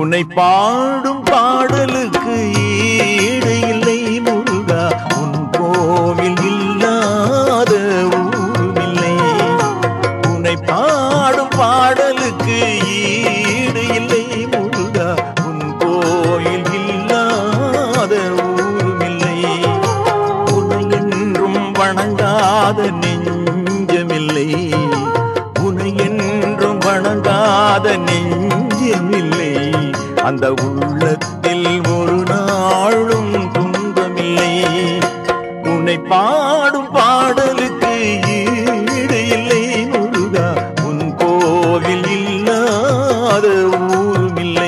உன்னை பாடும் பாடலுக்கு ஈடு இல்லை முருகா உன் கோவில் இல்லாத ஊருமில்லை உன்னை பாடும் பாடலுக்கு ஈடு இல்லை முருகா உன் கோயில் இல்லாத ஊருமில்லை உன்னை என்றும் வணங்காத நெஞ்சமில்லை உன்னை என்றும் வணங்காத நெஞ்சமில்லை அந்த உள்ளத்தில் ஒரு நாளும் துன்பமில்லை உன்னை பாடும் பாடலுக்கு ஈடு இல்லை முருகா உன் கோவில் இல்லாத ஊருமில்லை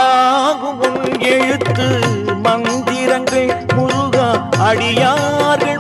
ஆறாகும் உன் எழுத்து மந்திரங்கள் முருகா அடியார்கள்